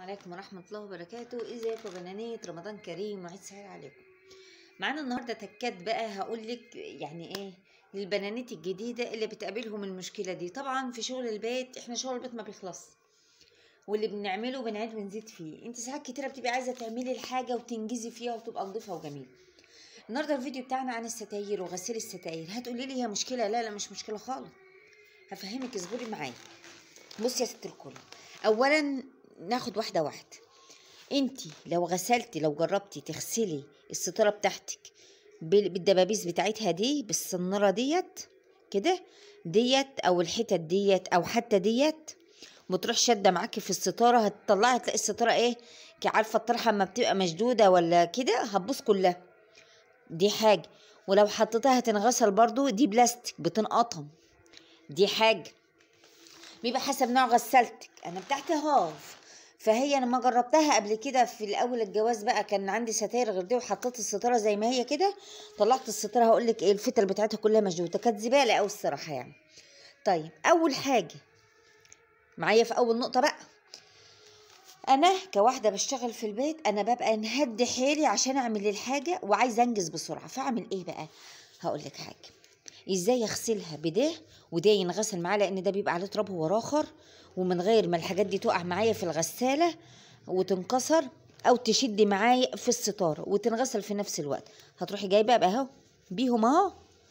عليكم ورحمة الله وبركاته ازيكم يا بنانيت رمضان كريم وعيد سعيد عليكم معانا النهاردة تكات بقى هقولك يعني ايه للبنانيت الجديدة اللي بتقابلهم المشكلة دي طبعا في شغل البيت احنا شغل البيت ما بيخلص واللي بنعمله بنعيد ونزيد فيه انت ساعات كتيرة بتبقي عايزة تعملي الحاجة وتنجزي فيها وتبقى نظيفة وجميلة النهارده الفيديو بتاعنا عن الستاير وغسيل الستاير هتقولي لي هي مشكلة لا لا مش مشكلة خالص هفهمك اصبري معايا بصي يا ست الكل اولا ناخد واحده واحده انت لو غسلتي لو جربتي تغسلي الستاره بتاعتك بال- بالدبابيس بتاعتها دي بالصناره ديت كده ديت او الحتت ديت او حتى ديت وتروح شاده معاكي في الستاره هتطلعي تلاقي الستاره ايه كي عارفه الطرحه اما بتبقى مشدوده ولا كده هتبوظ كلها دي حاجه ولو حطيتها هتنغسل برضو دي بلاستيك بتنقطم دي حاجه بيبقى حسب نوع غسالتك انا بتاعتي هاف فهي انا ما جربتها قبل كده في الاول الجواز بقى كان عندي ستاير غير دي وحطيت الستاره زي ما هي كده طلعت الستاره هقول لك ايه الفتل بتاعتها كلها مشدوده كانت زباله قوي الصراحه يعني طيب اول حاجه معايا في اول نقطه بقى انا كواحده بشتغل في البيت انا ببقى نهدي حيلي عشان اعمل الحاجه وعايزه انجز بسرعه فاعمل ايه بقى هقول لك حاجه ازاي اغسلها بده وده ينغسل معاه لان ده بيبقى عليه تراب هو راخر ومن غير ما الحاجات دي تقع معايا في الغساله وتنكسر او تشد معايا في الستاره وتنغسل في نفس الوقت هتروحي جايبه بقى اهو بيهم اهو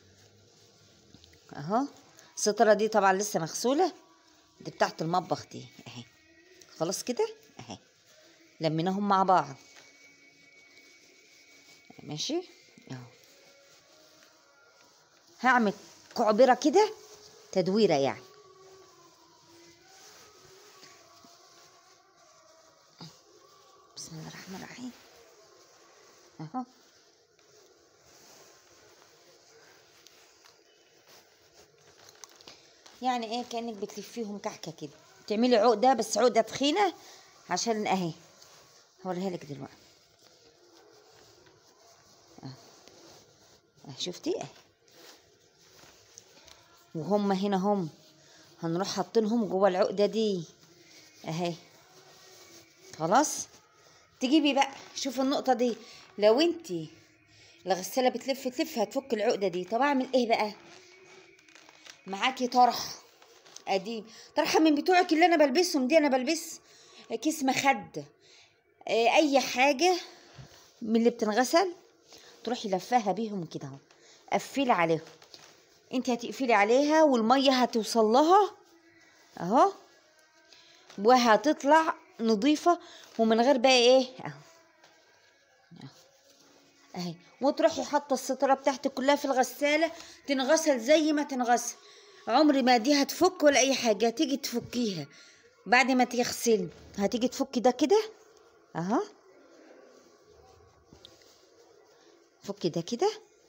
اهو الستاره دي طبعا لسه مغسوله دي بتاعت المطبخ دي اهي خلاص كده اهي لميناهم مع بعض ماشي اهو هعمل كعبرة كده تدويرة يعني بسم الله الرحمن الرحيم اهو يعني ايه كانك بتلفيهم كحكه كده تعملي عقده بس عقده تخينه عشان اهي هوريها لك دلوقتي اهي أهي شفتي اهي وهم هنا هم هنروح حاطينهم جوه العقده دي اهي خلاص تجيبي بقى شوف النقطه دي لو انتي الغساله بتلف تلف هتفك العقده دي طب اعمل ايه بقى معاكي طرح قديم طرحه من بتوعك اللي انا بلبسهم دي انا بلبس كيس مخده آه، اي حاجه من اللي بتنغسل تروحي لفاها بيهم كده اهو قفلي عليهم انت هتقفلي عليها والميه هتوصل لها اهو وهتطلع نظيفه ومن غير بقى ايه اهو اهو. اهي وتروحي حاطه الستاره بتاعتك كلها في الغساله تنغسل زي ما تنغسل عمري ما دي هتفك ولا اي حاجه هتيجي تفكيها بعد ما تغسلي هتيجي تفكي ده كده اهو فكي ده كده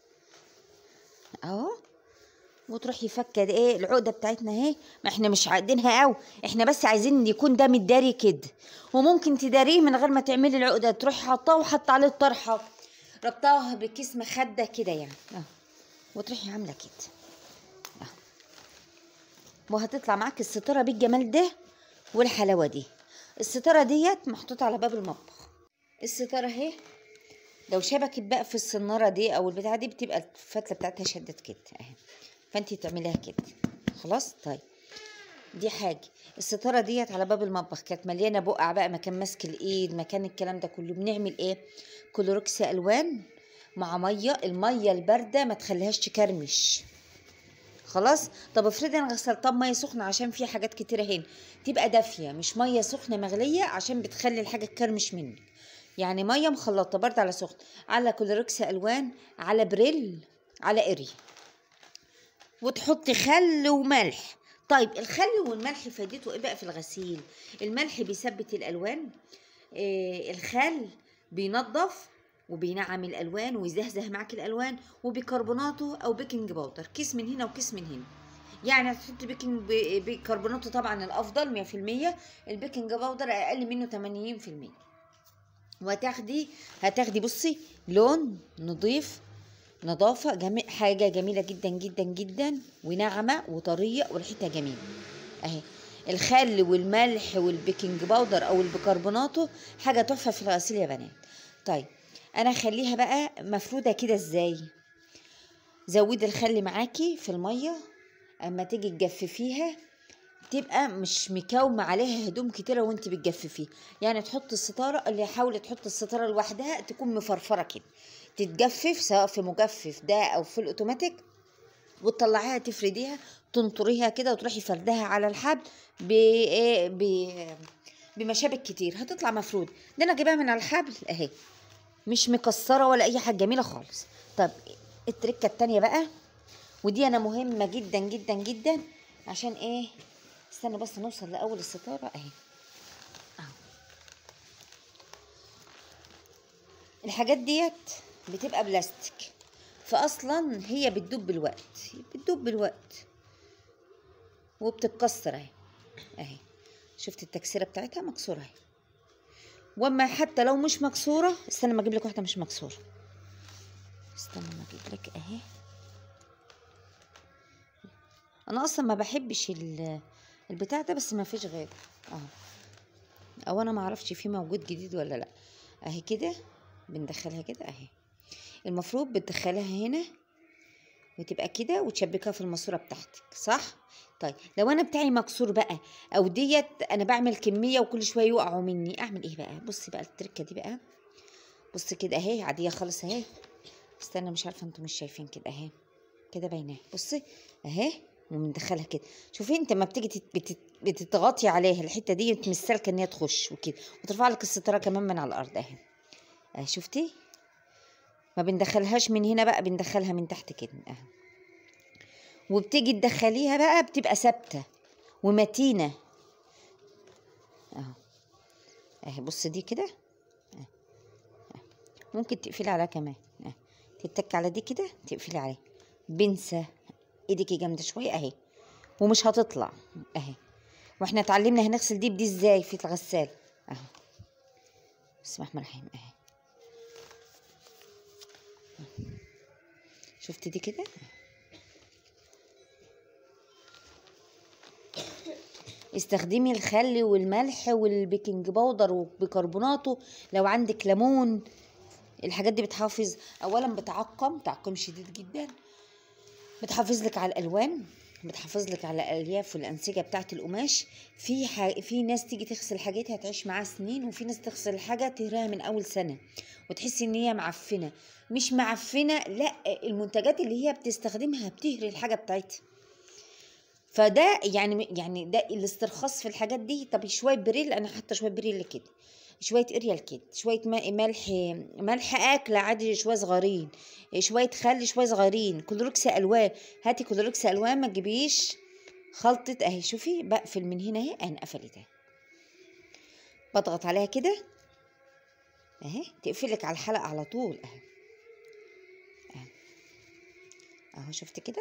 اهو وتروحي فكه ده ايه العقده بتاعتنا اهي ما احنا مش عاقدينها قوي احنا بس عايزين يكون ده متداري كده وممكن تداريه من غير ما تعملي العقده تروحي حاطاه وحاطه عليه الطرحه ربطاها بكيس مخده كده يعني اهو وتروحي عامله كده اهو وهتطلع معاك الستاره بالجمال ده والحلاوه دي الستاره ديت محطوطه على باب المطبخ الستاره اهي لو شبكت بقى في الصناره دي او البتاعه دي بتبقى الفتله بتاعتها شدت كده اهي فانت تعمليها كده خلاص طيب دي حاجه الستاره ديت على باب المطبخ كانت مليانه بقع بقى مكان ماسك الايد مكان الكلام ده كله بنعمل ايه كلوركس الوان مع ميه الميه البارده ما تخليهاش تكرمش خلاص طب افرضي انا غسلتها بميه سخنه عشان في حاجات كتيره هنا تبقى دافيه مش ميه سخنه مغليه عشان بتخلي الحاجه تكرمش منك يعني ميه مخلطه برد على سخن على كلوركس الوان على بريل على اري وتحطي خل وملح طيب الخل والملح فايدته ايه بقى في الغسيل الملح بيثبت الالوان إيه الخل بينظف وبينعم الالوان ويزهزه معاك الالوان وبيكربوناته او بيكنج باودر كيس من هنا وكيس من هنا يعني هتحطي بيكنج ب- بيكربوناته طبعا الافضل 100% البيكنج باودر اقل منه 80% وهتاخدي هتاخدي بصي لون نظيف نظافة جميل حاجة جميلة جدا جدا جدا وناعمة وطرية وريحتها جميلة اهي الخل والملح والبيكنج باودر او البيكربوناتو حاجه تحفه في الغسيل يا بنات طيب انا اخليها بقى مفروده كده ازاي زودي الخل معاكي في الميه اما تيجي تجففيها تبقى مش مكومة عليها هدوم كتيرة وانت بتجففيها يعني تحط الستارة اللي حاولي تحط الستارة لوحدها تكون مفرفرة كده تتجفف سواء في مجفف ده او في الاوتوماتيك وتطلعيها تفرديها تنطريها كده وتروحي فردها على الحبل ب إيه ب بمشابك كتير هتطلع مفرود ده انا جايباها من على الحبل اهي مش مكسره ولا اي حاجه جميله خالص طب التركه التانية بقى ودي انا مهمه جدا جدا جدا عشان ايه استنى بس نوصل لاول الستاره اهي اهو الحاجات ديت بتبقى بلاستيك فاصلا هي بتدوب بالوقت بتدوب بالوقت وبتتكسر اهي اهي شفت التكسيره بتاعتها مكسوره اهي واما حتى لو مش مكسوره استنى ما اجيب لك واحده مش مكسوره استنى ما اجيب لك اهي انا اصلا ما بحبش ال- البتاع ده بس ما فيش غيره اهو او انا ما اعرفش فيه موجود جديد ولا لا اهي كده بندخلها كده اهي المفروض بتدخلها هنا وتبقى كده وتشبكها في الماسوره بتاعتك صح طيب لو انا بتاعي مكسور بقى او ديت انا بعمل كميه وكل شويه يقعوا مني اعمل ايه بقى بصي بقى التركه دي بقى بصي كده اهي عاديه خالص اهي استنى مش عارفه انتوا مش شايفين كده اهي كده باينه بصي اهي ومندخلها كده شوفي انت ما بتيجي تت- بتت- بتضغطي عليها الحته دي بتمثلك ان هي تخش وكده وترفع لك الستاره كمان من على الارض اهي اهي شفتي ما بندخلهاش من هنا بقى بندخلها من تحت كده اهي وبتيجي تدخليها بقى بتبقى ثابته ومتينه اهو اهي بص دي كده اهي. اهي. ممكن تقفلي عليها كمان اهي. تتك على دي كده تقفلي عليها بنسى ايديكي جامده شويه اهي ومش هتطلع اهي واحنا اتعلمنا هنغسل دي بدي ازاي في الغسال اهو بسم الله الرحمن الرحيم اهي شفت دي كده استخدمي الخل والملح والبيكنج باودر وبيكربوناته لو عندك ليمون الحاجات دي بتحافظ اولا بتعقم تعقيم شديد جدا بتحافظ لك على الالوان بتحافظ لك على الالياف والانسجه بتاعه القماش في ح... في ناس تيجي تغسل حاجاتها تعيش معاها سنين وفي ناس تغسل الحاجه تهراها من اول سنه وتحسي ان هي معفنه مش معفنه لا المنتجات اللي هي بتستخدمها بتهري الحاجه بتاعتها فده يعني يعني ده الاسترخاص في الحاجات دي طب شويه بريل انا حاطه شويه بريل كده شويه اريال كده شويه ما- ملح ملح اكل عادي شويه صغيرين شويه خل شويه صغيرين كلوركس الوان هاتي كلوركس الوان ما تجيبيش خلطه اهي شوفي بقفل من هنا اهي انا قفلت اهي بضغط عليها كده اهي تقفلك على الحلقه على طول اهي اهي اهو شفت كده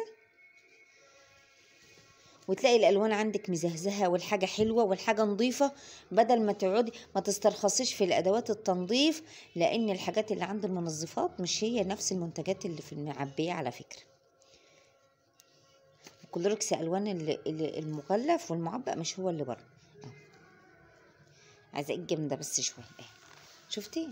وتلاقي الالوان عندك مزهزهه والحاجه حلوه والحاجه نظيفه بدل ما تقعدي ما تسترخصيش في الادوات التنظيف لان الحاجات اللي عند المنظفات مش هي نفس المنتجات اللي في المعبيه على فكره كلوركس الوان ال- ال- المغلف والمعبأ مش هو اللي بره أهو. عايزه ايه الجامده بس شويه اهي شفتي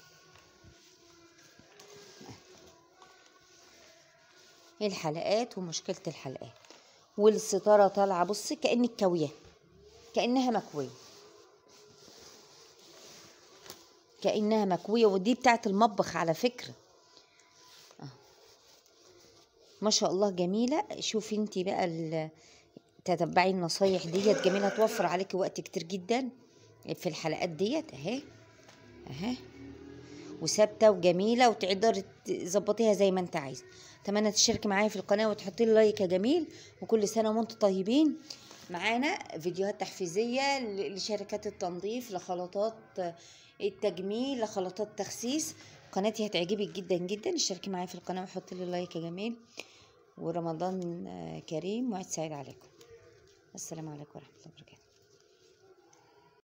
أهي. الحلقات ومشكله الحلقات والستاره طالعه بصي كانك كاويه كانها مكويه كانها مكويه ودي بتاعت المطبخ على فكره أهو. ما شاء الله جميله شوفي انتي بقى ال- تتبعي النصايح ديت جميله توفر عليكي وقت كتير جدا في الحلقات ديت اهي اهي وثابته وجميله وتقدري تظبطيها زي ما انت عايز اتمنى تشتركي معايا في القناه وتحطي لي لايك يا جميل وكل سنه وانتم طيبين معانا فيديوهات تحفيزيه ل- لشركات التنظيف لخلطات التجميل لخلطات تخسيس قناتي هتعجبك جدا جدا اشتركي معايا في القناه وحطي لي لايك يا جميل ورمضان آه، كريم وعيد سعيد عليكم السلام عليكم ورحمه الله وبركاته